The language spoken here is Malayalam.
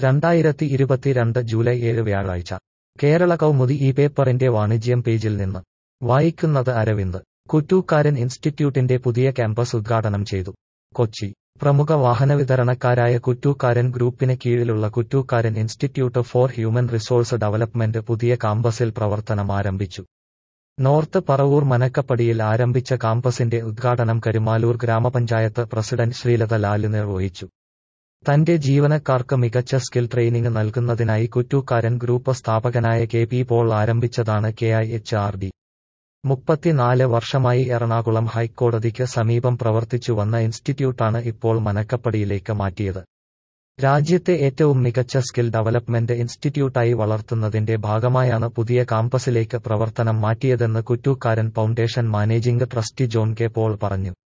രണ്ടായിരത്തി ഇരുപത്തിരണ്ട് ജൂലൈ ഏഴ് വ്യാഴാഴ്ച കേരള കൗമുദി ഈ പേപ്പറിന്റെ വാണിജ്യം പേജിൽ നിന്ന് വായിക്കുന്നത് അരവിന്ദ് കുറ്റൂക്കാരൻ ഇൻസ്റ്റിറ്റ്യൂട്ടിന്റെ പുതിയ ക്യാമ്പസ് ഉദ്ഘാടനം ചെയ്തു കൊച്ചി പ്രമുഖ വാഹനവിതരണക്കാരായ കുറ്റൂക്കാരൻ ഗ്രൂപ്പിന് കീഴിലുള്ള Kuttukaran institute for human resource development പുതിയ കാമ്പസിൽ പ്രവർത്തനം ആരംഭിച്ചു നോർത്ത് പറവൂർ മനക്കപ്പടിയിൽ ആരംഭിച്ച കാമ്പസിന്റെ ഉദ്ഘാടനം കരുമാലൂർ ഗ്രാമപഞ്ചായത്ത് പ്രസിഡന്റ് ശ്രീലത ലാല് നിർവഹിച്ചു തന്റെ ജീവനക്കാർക്ക് മികച്ച സ്കിൽ ട്രെയിനിംഗ് നൽകുന്നതിനായി കുറ്റൂക്കാരൻ ഗ്രൂപ്പ് സ്ഥാപകനായ കെ പി പോൾ ആരംഭിച്ചതാണ് K I H R D മുപ്പത്തിനാല് വർഷമായി എറണാകുളം ഹൈക്കോടതിക്ക് സമീപം പ്രവർത്തിച്ചു വന്ന ഇൻസ്റ്റിറ്റ്യൂട്ടാണ് ഇപ്പോൾ മനക്കപ്പടിയിലേക്ക് മാറ്റിയത് രാജ്യത്തെ ഏറ്റവും മികച്ച സ്കിൽ ഡെവലപ്മെന്റ് ഇൻസ്റ്റിറ്റ്യൂട്ടായി വളർത്തുന്നതിന്റെ ഭാഗമായാണ് പുതിയ കാമ്പസിലേക്ക് പ്രവർത്തനം മാറ്റിയതെന്ന് Kuttukaran foundation managing trustee John K Paul പറഞ്ഞു